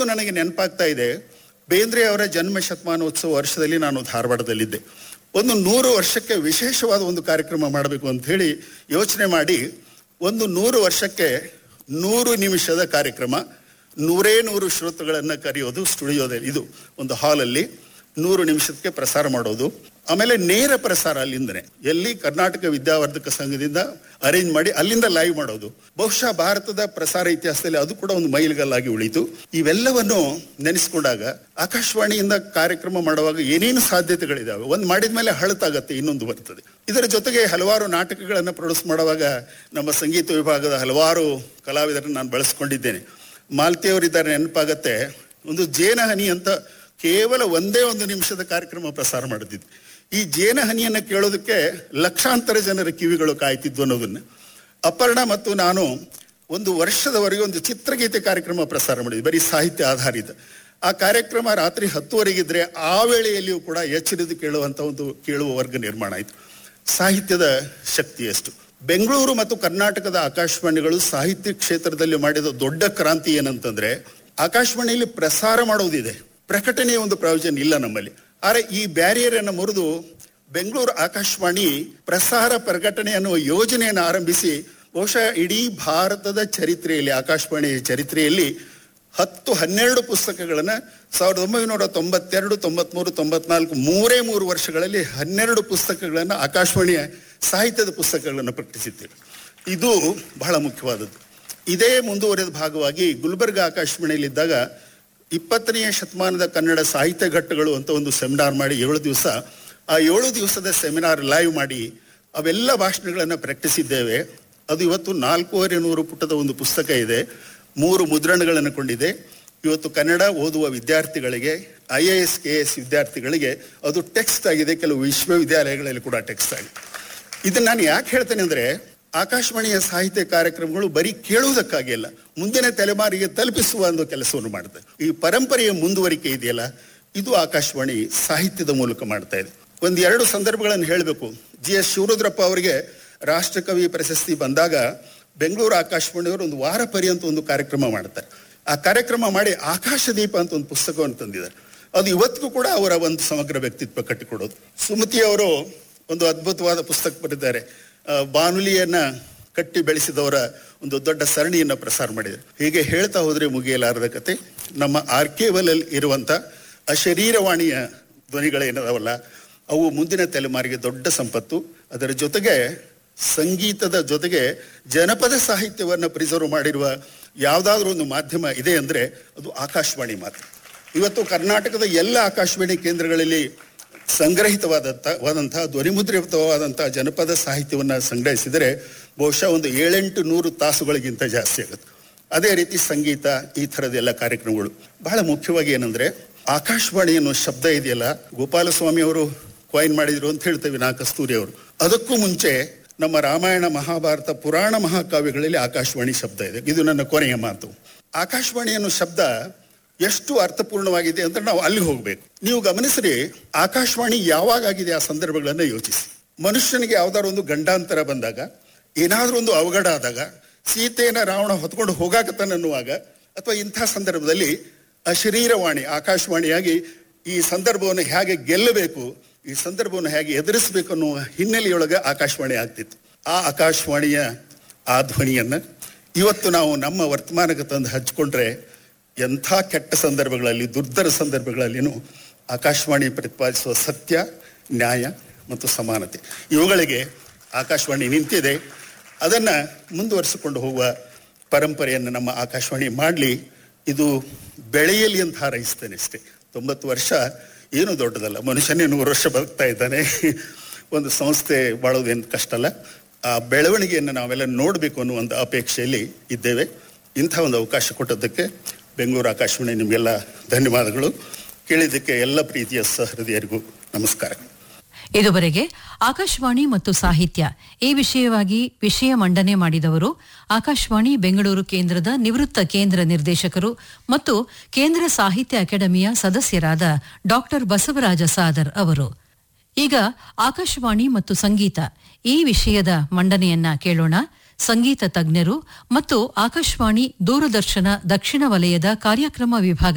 ನನಗೆ ನೆನಪಾಗ್ತಾ ಇದೆ ಬೇಂದ್ರೆ ಅವರ ಜನ್ಮ ಶತಮಾನೋತ್ಸವ ವರ್ಷದಲ್ಲಿ ನಾನು ಧಾರವಾಡದಲ್ಲಿದ್ದೆ ಒಂದು ನೂರು ವರ್ಷಕ್ಕೆ ವಿಶೇಷವಾದ ಒಂದು ಕಾರ್ಯಕ್ರಮ ಮಾಡಬೇಕು ಅಂತ ಹೇಳಿ ಯೋಚನೆ ಮಾಡಿ ಒಂದು ನೂರು ವರ್ಷಕ್ಕೆ ನೂರು ನಿಮಿಷದ ಕಾರ್ಯಕ್ರಮ ನೂರೇ ನೂರು ಶ್ರೋತೃಗಳನ್ನು ಕರೆಯೋದು ಸ್ಟುಡಿಯೋದಲ್ಲಿ ಇದು ಒಂದು ಹಾಲಲ್ಲಿ ನೂರು ನಿಮಿಷಕ್ಕೆ ಪ್ರಸಾರ ಮಾಡೋದು ಆಮೇಲೆ ನೇರ ಪ್ರಸಾರ ಅಲ್ಲಿಂದನೇ ಎಲ್ಲಿ ಕರ್ನಾಟಕ ವಿದ್ಯಾವರ್ಧಕ ಸಂಘದಿಂದ ಅರೇಂಜ್ ಮಾಡಿ ಅಲ್ಲಿಂದ ಲೈವ್ ಮಾಡೋದು ಬಹುಶಃ ಭಾರತದ ಪ್ರಸಾರ ಇತಿಹಾಸದಲ್ಲಿ ಅದು ಕೂಡ ಒಂದು ಮೈಲಿಗಲ್ಲಾಗಿ ಉಳಿತು ಇವೆಲ್ಲವನ್ನು ನೆನೆಸ್ಕೊಂಡಾಗ ಆಕಾಶವಾಣಿಯಿಂದ ಕಾರ್ಯಕ್ರಮ ಮಾಡುವಾಗ ಏನೇನು ಸಾಧ್ಯತೆಗಳಿದಾವೆ ಒಂದು ಮಾಡಿದ ಮೇಲೆ ಹಳತಾಗತ್ತೆ ಇನ್ನೊಂದು ಬರ್ತದೆ ಇದರ ಜೊತೆಗೆ ಹಲವಾರು ನಾಟಕಗಳನ್ನು ಪ್ರೊಡ್ಯೂಸ್ ಮಾಡುವಾಗ ನಮ್ಮ ಸಂಗೀತ ವಿಭಾಗದ ಹಲವಾರು ಕಲಾವಿದರನ್ನು ನಾನು ಬಳಸ್ಕೊಂಡಿದ್ದೇನೆ ಮಾಲ್ತಿಯವರಿದ್ದಾರೆ ನೆನಪಾಗತ್ತೆ ಒಂದು ಜೇನಹನಿ ಅಂತ ಕೇವಲ ಒಂದೇ ಒಂದು ನಿಮಿಷದ ಕಾರ್ಯಕ್ರಮ ಪ್ರಸಾರ ಮಾಡುತ್ತಿದ್ದೆ ಈ ಜೇನಹನಿಯನ್ನು ಕೇಳೋದಕ್ಕೆ ಲಕ್ಷಾಂತರ ಜನರ ಕಿವಿಗಳು ಕಾಯ್ತಿದ್ವು ಅನ್ನೋದನ್ನ ಅಪರ್ಣ ಮತ್ತು ನಾನು ಒಂದು ವರ್ಷದವರೆಗೆ ಒಂದು ಚಿತ್ರಗೀತೆ ಕಾರ್ಯಕ್ರಮ ಪ್ರಸಾರ ಮಾಡಿದ್ವಿ ಬರೀ ಸಾಹಿತ್ಯ ಆಧಾರಿತ ಆ ಕಾರ್ಯಕ್ರಮ ರಾತ್ರಿ ಹತ್ತುವರೆಗಿದ್ರೆ ಆ ವೇಳೆಯಲ್ಲಿಯೂ ಕೂಡ ಎಚ್ಚರಿದು ಕೇಳುವಂತ ಒಂದು ಕೇಳುವ ವರ್ಗ ನಿರ್ಮಾಣ ಆಯಿತು ಸಾಹಿತ್ಯದ ಶಕ್ತಿ ಎಷ್ಟು ಬೆಂಗಳೂರು ಮತ್ತು ಕರ್ನಾಟಕದ ಆಕಾಶವಾಣಿಗಳು ಸಾಹಿತ್ಯ ಕ್ಷೇತ್ರದಲ್ಲಿ ಮಾಡಿದ ದೊಡ್ಡ ಕ್ರಾಂತಿ ಏನಂತಂದ್ರೆ ಆಕಾಶವಾಣಿಯಲ್ಲಿ ಪ್ರಸಾರ ಮಾಡೋದಿದೆ ಪ್ರಕಟಣೆಯ ಒಂದು ಪ್ರಯೋಜನ ಇಲ್ಲ ನಮ್ಮಲ್ಲಿ ಆದರೆ ಈ ಬ್ಯಾರಿಯರ್ ಅನ್ನು ಮುರಿದು ಬೆಂಗಳೂರು ಆಕಾಶವಾಣಿ ಪ್ರಸಾರ ಪ್ರಕಟಣೆ ಅನ್ನುವ ಯೋಜನೆಯನ್ನು ಆರಂಭಿಸಿ ಬಹುಶಃ ಇಡೀ ಭಾರತದ ಚರಿತ್ರೆಯಲ್ಲಿ ಆಕಾಶವಾಣಿಯ ಚರಿತ್ರೆಯಲ್ಲಿ ಹತ್ತು ಹನ್ನೆರಡು ಪುಸ್ತಕಗಳನ್ನು ಸಾವಿರದ ಒಂಬೈನೂರ ತೊಂಬತ್ತೆರಡು ತೊಂಬತ್ಮೂರು ತೊಂಬತ್ನಾಲ್ಕು ಮೂರೇ ಮೂರು ವರ್ಷಗಳಲ್ಲಿ ಹನ್ನೆರಡು ಪುಸ್ತಕಗಳನ್ನು ಆಕಾಶವಾಣಿಯ ಸಾಹಿತ್ಯದ ಪುಸ್ತಕಗಳನ್ನು ಪ್ರಕಟಿಸಿದ್ದೇವೆ ಇದು ಬಹಳ ಮುಖ್ಯವಾದದ್ದು ಇದೇ ಮುಂದುವರೆದ ಭಾಗವಾಗಿ ಗುಲ್ಬರ್ಗ ಆಕಾಶವಾಣಿಯಲ್ಲಿದ್ದಾಗ ಇಪ್ಪತ್ತನೆಯ ಶತಮಾನದ ಕನ್ನಡ ಸಾಹಿತ್ಯ ಘಟ್ಟಗಳು ಅಂತ ಒಂದು ಸೆಮಿನಾರ್ ಮಾಡಿ ಏಳು ದಿವಸ ಆ ಏಳು ದಿವಸದ ಸೆಮಿನಾರ್ ಲೈವ್ ಮಾಡಿ ಅವೆಲ್ಲ ಭಾಷಣಗಳನ್ನು ಪ್ರಕಟಿಸಿದ್ದೇವೆ ಅದು ಇವತ್ತು ನಾಲ್ಕೂವರೆ ನೂರು ಪುಟದ ಒಂದು ಪುಸ್ತಕ ಇದೆ ಮೂರು ಮುದ್ರಣಗಳನ್ನು ಕೊಂಡಿದೆ ಇವತ್ತು ಕನ್ನಡ ಓದುವ ವಿದ್ಯಾರ್ಥಿಗಳಿಗೆ I A S K S ವಿದ್ಯಾರ್ಥಿಗಳಿಗೆ ಅದು ಟೆಕ್ಸ್ಟ್ ಆಗಿದೆ ಕೆಲವು ವಿಶ್ವವಿದ್ಯಾಲಯಗಳಲ್ಲಿ ಕೂಡ ಟೆಕ್ಸ್ಟ್ ಆಗಿದೆ ಇದನ್ನ ನಾನು ಯಾಕೆ ಹೇಳ್ತೇನೆ ಅಂದ್ರೆ ಆಕಾಶವಾಣಿಯ ಸಾಹಿತ್ಯ ಕಾರ್ಯಕ್ರಮಗಳು ಬರೀ ಕೇಳುವುದಕ್ಕಾಗಿ ಅಲ್ಲ ಮುಂದಿನ ತಲೆಮಾರಿಗೆ ತಲುಪಿಸುವ ಒಂದು ಕೆಲಸವನ್ನು ಮಾಡುತ್ತೆ ಈ ಪರಂಪರೆಯ ಮುಂದುವರಿಕೆ ಇದೆಯಲ್ಲ ಇದು ಆಕಾಶವಾಣಿ ಸಾಹಿತ್ಯದ ಮೂಲಕ ಮಾಡ್ತಾ ಇದೆ ಒಂದ್ ಎರಡು ಸಂದರ್ಭಗಳನ್ನು ಹೇಳಬೇಕು ಜಿ ಎಸ್ ಶಿವರುದ್ರಪ್ಪ ಅವರಿಗೆ ರಾಷ್ಟ್ರಕವಿ ಪ್ರಶಸ್ತಿ ಬಂದಾಗ ಬೆಂಗಳೂರು ಆಕಾಶವಾಣಿಯವರು ಒಂದು ವಾರ ಪರ್ಯಂತ ಒಂದು ಕಾರ್ಯಕ್ರಮ ಮಾಡ್ತಾರೆ ಆ ಕಾರ್ಯಕ್ರಮ ಮಾಡಿ ಆಕಾಶದೀಪ ಅಂತ ಒಂದು ಪುಸ್ತಕವನ್ನು ತಂದಿದ್ದಾರೆ ಅದು ಇವತ್ತಿಗೂ ಕೂಡ ಅವರ ಒಂದು ಸಮಗ್ರ ವ್ಯಕ್ತಿತ್ವ ಕಟ್ಟಿಕೊಡೋದು ಸುಮತಿ ಅವರು ಒಂದು ಅದ್ಭುತವಾದ ಪುಸ್ತಕ ಬರೆದಿದ್ದಾರೆ ಆ, ಬಾನುಲಿಯನ್ನ ಕಟ್ಟಿ ಬೆಳೆಸಿದವರ ಒಂದು ದೊಡ್ಡ ಸರಣಿಯನ್ನ ಪ್ರಸಾರ ಮಾಡಿದ್ದಾರೆ ಹೀಗೆ ಹೇಳ್ತಾ ಹೋದ್ರೆ ಮುಗಿಯಲಾರದ ಕತೆ ನಮ್ಮ ಆರ್ಕೇವಲ್ ಅಲ್ಲಿ ಇರುವಂತ ಅಶರೀರವಾಣಿಯ ಧ್ವನಿಗಳೇನದಾವಲ್ಲ ಅವು ಮುಂದಿನ ತಲೆಮಾರಿಗೆ ದೊಡ್ಡ ಸಂಪತ್ತು ಅದರ ಜೊತೆಗೆ ಸಂಗೀತದ ಜೊತೆಗೆ ಜನಪದ ಸಾಹಿತ್ಯವನ್ನ ಪ್ರಿಸರ್ವ್ ಮಾಡಿರುವ ಯಾವುದಾದ್ರೂ ಒಂದು ಮಾಧ್ಯಮ ಇದೆ ಅಂದ್ರೆ ಅದು ಆಕಾಶವಾಣಿ ಮಾತ್ರ ಇವತ್ತು ಕರ್ನಾಟಕದ ಎಲ್ಲ ಆಕಾಶವಾಣಿ ಕೇಂದ್ರಗಳಲ್ಲಿ ಸಂಗ್ರಹಿತವಾದಂಥ ವಾದಂತಹ ಧ್ವನಿಮುದ್ರಿತವಾದಂತಹ ಜನಪದ ಸಾಹಿತ್ಯವನ್ನ ಸಂಗ್ರಹಿಸಿದರೆ ಬಹುಶಃ ಒಂದು ಏಳೆಂಟು ನೂರು ತಾಸುಗಳಿಗಿಂತ ಜಾಸ್ತಿ ಆಗುತ್ತೆ ಅದೇ ರೀತಿ ಸಂಗೀತ ಈ ಥರದ್ದೆಲ್ಲ ಕಾರ್ಯಕ್ರಮಗಳು ಬಹಳ ಮುಖ್ಯವಾಗಿ ಏನಂದ್ರೆ ಆಕಾಶವಾಣಿ ಅನ್ನೋ ಶಬ್ದ ಇದೆಯಲ್ಲ ಗೋಪಾಲಸ್ವಾಮಿ ಅವರು ಕಾಯಿನ್ ಮಾಡಿದ್ರು ಅಂತ ಹೇಳ್ತೇವೆ ನಾ ಕಸ್ತೂರಿ ಅವರು ಅದಕ್ಕೂ ಮುಂಚೆ ನಮ್ಮ ರಾಮಾಯಣ ಮಹಾಭಾರತ ಪುರಾಣ ಮಹಾಕಾವ್ಯಗಳಲ್ಲಿ ಆಕಾಶವಾಣಿ ಶಬ್ದ ಇದೆ ಇದು ನನ್ನ ಕೊನೆಯ ಮಾತು ಆಕಾಶವಾಣಿ ಅನ್ನೋ ಶಬ್ದ ಎಷ್ಟು ಅರ್ಥಪೂರ್ಣವಾಗಿದೆ ಅಂದ್ರೆ ನಾವು ಅಲ್ಲಿ ಹೋಗ್ಬೇಕು ನೀವು ಗಮನಿಸ್ರಿ ಆಕಾಶವಾಣಿ ಯಾವಾಗ ಆಗಿದೆ ಆ ಸಂದರ್ಭಗಳನ್ನ ಯೋಚಿಸಿ ಮನುಷ್ಯನಿಗೆ ಯಾವ್ದಾದ್ರು ಒಂದು ಗಂಡಾಂತರ ಬಂದಾಗ ಏನಾದ್ರೂ ಒಂದು ಅವಘಡ ಆದಾಗ ಸೀತೆಯನ್ನ ರಾವಣ ಹೊತ್ಕೊಂಡು ಹೋಗಾಕತ್ತಾನನ್ನುವಾಗ ಅಥವಾ ಇಂಥ ಸಂದರ್ಭದಲ್ಲಿ ಅಶರೀರವಾಣಿ ಆಕಾಶವಾಣಿಯಾಗಿ ಈ ಸಂದರ್ಭವನ್ನು ಹೇಗೆ ಗೆಲ್ಲಬೇಕು ಈ ಸಂದರ್ಭವನ್ನು ಹೇಗೆ ಎದುರಿಸಬೇಕು ಅನ್ನುವ ಹಿನ್ನೆಲೆಯೊಳಗೆ ಆಕಾಶವಾಣಿ ಆಗ್ತಿತ್ತು ಆ ಆಕಾಶವಾಣಿಯ ಆ ಧ್ವನಿಯನ್ನ ಇವತ್ತು ನಾವು ನಮ್ಮ ವರ್ತಮಾನಕ್ಕೆ ತಂದು ಹಚ್ಕೊಂಡ್ರೆ ಎಂಥ ಕೆಟ್ಟ ಸಂದರ್ಭಗಳಲ್ಲಿ ದುರ್ಧರ ಸಂದರ್ಭಗಳಲ್ಲಿನೂ ಆಕಾಶವಾಣಿ ಪ್ರತಿಪಾದಿಸುವ ಸತ್ಯ ನ್ಯಾಯ ಮತ್ತು ಸಮಾನತೆ ಇವುಗಳಿಗೆ ಆಕಾಶವಾಣಿ ನಿಂತಿದೆ ಅದನ್ನ ಮುಂದುವರಿಸಿಕೊಂಡು ಹೋಗುವ ಪರಂಪರೆಯನ್ನು ನಮ್ಮ ಆಕಾಶವಾಣಿ ಮಾಡಲಿ ಇದು ಬೆಳೆಯಲಿ ಅಂತ ಹಾರೈಸ್ತೇನೆ ಅಷ್ಟೇ ತೊಂಬತ್ತು ವರ್ಷ ಏನು ದೊಡ್ಡದಲ್ಲ ಮನುಷ್ಯನೇ ನೂರು ವರ್ಷ ಬದುಕ್ತಾ ಇದ್ದಾನೆ ಒಂದು ಸಂಸ್ಥೆ ಬಾಳೋದೇನು ಕಷ್ಟ ಅಲ್ಲ ಆ ಬೆಳವಣಿಗೆಯನ್ನು ನಾವೆಲ್ಲ ನೋಡಬೇಕು ಅನ್ನೋ ಒಂದು ಅಪೇಕ್ಷೆಯಲ್ಲಿ ಇದ್ದೇವೆ ಇಂಥ ಒಂದು ಅವಕಾಶ ಕೊಟ್ಟದ್ದಕ್ಕೆ ಬೆಂಗಳೂರು ಆಕಾಶವಾಣಿ ನಿಮಗೆಲ್ಲ ಧನ್ಯವಾದಗಳು ಕೇಳಿದ್ದಕ್ಕೆ ಎಲ್ಲ ಪ್ರೀತಿಯ ಸಹೃದಯರಿಗೂ ನಮಸ್ಕಾರ ಇದುವರೆಗೆ ಆಕಾಶವಾಣಿ ಮತ್ತು ಸಾಹಿತ್ಯ ಈ ವಿಷಯವಾಗಿ ವಿಷಯ ಮಂಡನೆ ಮಾಡಿದವರು ಆಕಾಶವಾಣಿ ಬೆಂಗಳೂರು ಕೇಂದ್ರದ ನಿವೃತ್ತ ಕೇಂದ್ರ ನಿರ್ದೇಶಕರು ಮತ್ತು ಕೇಂದ್ರ ಸಾಹಿತ್ಯ ಅಕಾಡೆಮಿಯ ಸದಸ್ಯರಾದ ಡಾಕ್ಟರ್ ಬಸವರಾಜ ಸಾದರ್ ಅವರು ಈಗ ಆಕಾಶವಾಣಿ ಮತ್ತು ಸಂಗೀತ ಈ ವಿಷಯದ ಮಂಡನೆಯನ್ನ ಕೇಳೋಣ ಸಂಗೀತ ತಜ್ಞರು ಮತ್ತು ಆಕಾಶವಾಣಿ ದೂರದರ್ಶನ ದಕ್ಷಿಣ ವಲಯದ ಕಾರ್ಯಕ್ರಮ ವಿಭಾಗ